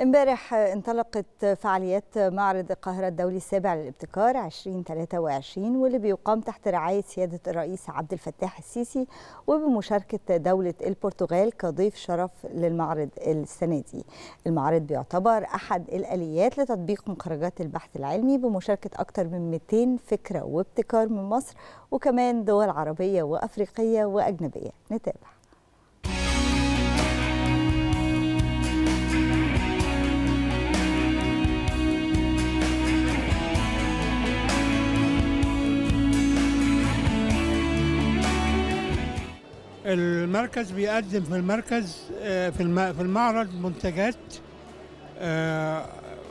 امبارح انطلقت فعاليات معرض القاهرة الدولي السابع للابتكار 2023 واللي بيقام تحت رعاية سيادة الرئيس عبد الفتاح السيسي وبمشاركة دولة البرتغال كضيف شرف للمعرض السنة دي. المعرض بيعتبر أحد الآليات لتطبيق مخرجات البحث العلمي بمشاركة أكثر من 200 فكرة وابتكار من مصر وكمان دول عربية وأفريقية وأجنبية. نتابع. المركز بيقدم في المركز آه، في الم- في المعرض منتجات آه،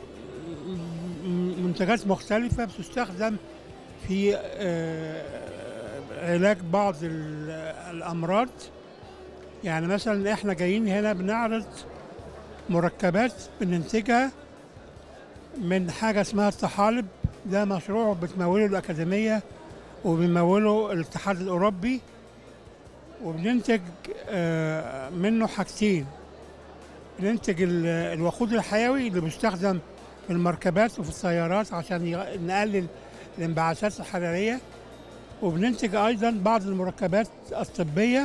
م- منتجات مختلفة بتستخدم في آه، علاج بعض ال- الأمراض يعني مثلا احنا جايين هنا بنعرض مركبات بننتجها من حاجة اسمها الطحالب ده مشروع بتموله الأكاديمية وبيموله الاتحاد الأوروبي وبننتج آه، منه حاجتين بننتج ال- الوقود الحيوي اللي بيستخدم في المركبات وفي السيارات عشان يغ- نقلل الانبعاثات الحرارية وبننتج أيضا بعض المركبات الطبية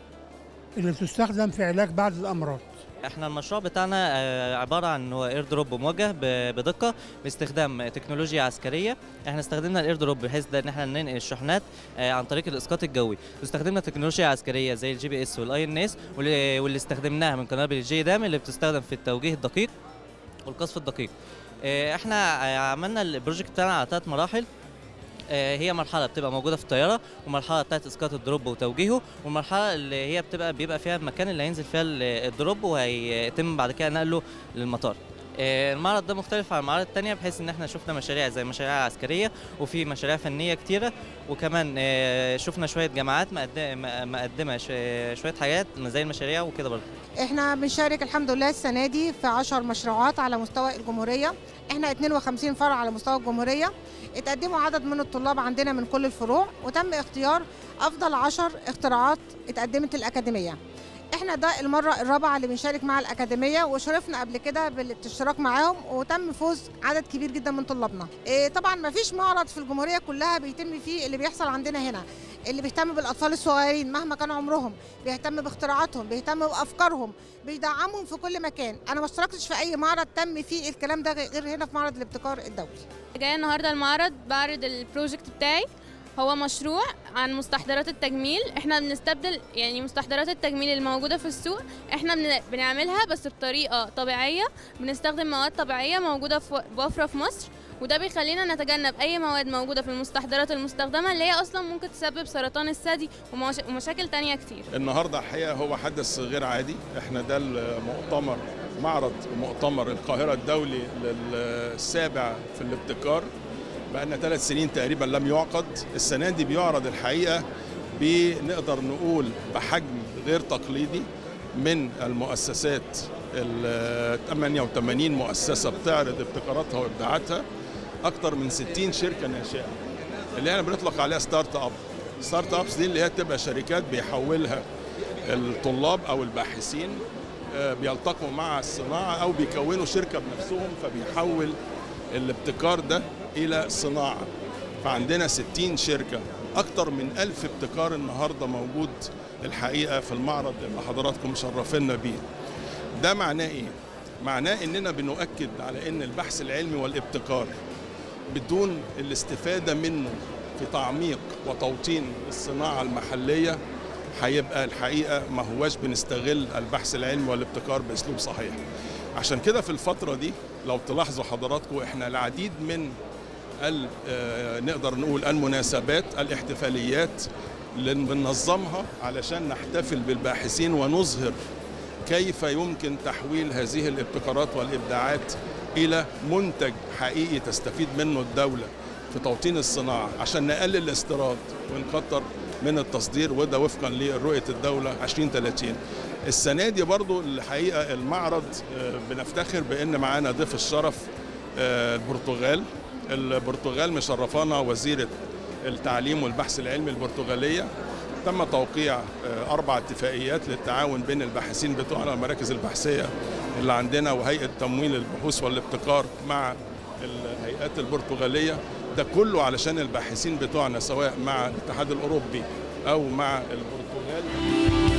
اللي تستخدم في علاج بعض الأمراض احنا المشروع بتاعنا آه، عباره عن انه اير دروب موجه ب- بدقه باستخدام تكنولوجيا عسكريه احنا استخدمنا الاير دروب بحيث ده ان احنا ننقل الشحنات آه، عن طريق الاسقاط الجوي واستخدمنا تكنولوجيا عسكريه زي الجي بي اس والاي ان اس واللي واللي استخدمناها من قنابل الجي دام اللي بتستخدم في التوجيه الدقيق والقصف الدقيق آه، احنا آه، عملنا البروجكت بتاعنا على ثلاث مراحل آه، هي مرحله بتبقى موجوده في الطياره ومرحله بتاعت اسقاط الدروب وتوجيهه والمرحله اللي هي بتبقى بيبقى فيها المكان اللي هينزل فيها ال- الدروب وهيتم بعد كده نقله للمطار آه، المعرض ده مختلف عن المعارض التانية بحيث ان احنا شفنا مشاريع زي مشاريع عسكرية وفي مشاريع فنية كتيرة وكمان آه، شفنا شوية جامعات مقد- م- مقدمة ش- شوية حاجات زي المشاريع وكده برضه احنا بنشارك الحمد لله السنه دي في 10 مشروعات على مستوى الجمهوريه احنا 52 فرع على مستوى الجمهوريه اتقدموا عدد من الطلاب عندنا من كل الفروع وتم اختيار افضل 10 اختراعات اتقدمت الاكاديميه احنا ده المره الرابعه اللي بنشارك مع الاكاديميه وشرفنا قبل كده بالاشتراك معاهم وتم فوز عدد كبير جدا من طلابنا إيه طبعا ما فيش معرض في الجمهوريه كلها بيتم فيه اللي بيحصل عندنا هنا اللي بيهتم بالاطفال الصغيرين مهما كان عمرهم بيهتم باختراعاتهم بيهتم بافكارهم بيدعمهم في كل مكان انا ما اشتركتش في اي معرض تم فيه الكلام ده غير هنا في معرض الابتكار الدولي جايه النهارده المعرض بعرض البروجكت بتاعي هو مشروع عن مستحضرات التجميل احنا بنستبدل يعني مستحضرات التجميل الموجوده في السوق احنا بن- بنعملها بس بطريقه طبيعيه بنستخدم مواد طبيعيه موجوده في بوفره في مصر وده بيخلينا نتجنب اي مواد موجوده في المستحضرات المستخدمه اللي هي اصلا ممكن تسبب سرطان الثدي ومش- ومشاكل تانية كتير النهارده الحقيقه هو حدث غير عادي احنا ده المؤتمر معرض مؤتمر القاهره الدولي للسابع في الابتكار بقالنا ثلاث سنين تقريبا لم يعقد السنه دي بيعرض الحقيقه بنقدر نقول بحجم غير تقليدي من المؤسسات ال 88 مؤسسه بتعرض ابتكاراتها وابداعاتها اكثر من 60 شركه ناشئه اللي احنا بنطلق عليها ستارت اب ستارت ابس دي اللي هي تبقى شركات بيحولها الطلاب او الباحثين آه، بيلتقوا مع الصناعه او بيكونوا شركه بنفسهم فبيحول الابتكار ده الى صناعه فعندنا 60 شركه اكتر من ألف ابتكار النهارده موجود الحقيقه في المعرض اللي حضراتكم شرفنا بيه ده معناه ايه معناه اننا بنؤكد على ان البحث العلمي والابتكار بدون الاستفاده منه في تعميق وتوطين الصناعه المحليه هيبقى الحقيقه ما هواش بنستغل البحث العلمي والابتكار باسلوب صحيح عشان كده في الفتره دي لو تلاحظوا حضراتكم احنا العديد من ال- آه، نقدر نقول المناسبات الاحتفاليات اللي بننظمها علشان نحتفل بالباحثين ونظهر كيف يمكن تحويل هذه الابتكارات والابداعات الى منتج حقيقي تستفيد منه الدوله في توطين الصناعه عشان نقلل الاستيراد ونكتر من التصدير وده وفقا لرؤيه الدوله 2030 السنه دي برضو الحقيقه المعرض آه، بنفتخر بان معانا ضيف الشرف آه، البرتغال البرتغال مشرفانا وزيره التعليم والبحث العلمي البرتغاليه تم توقيع آه، اربع اتفاقيات للتعاون بين الباحثين بتوعنا والمراكز البحثيه اللي عندنا وهيئه تمويل البحوث والابتكار مع الهيئات البرتغاليه ده كله علشان الباحثين بتوعنا سواء مع الاتحاد الاوروبي او مع البرتغال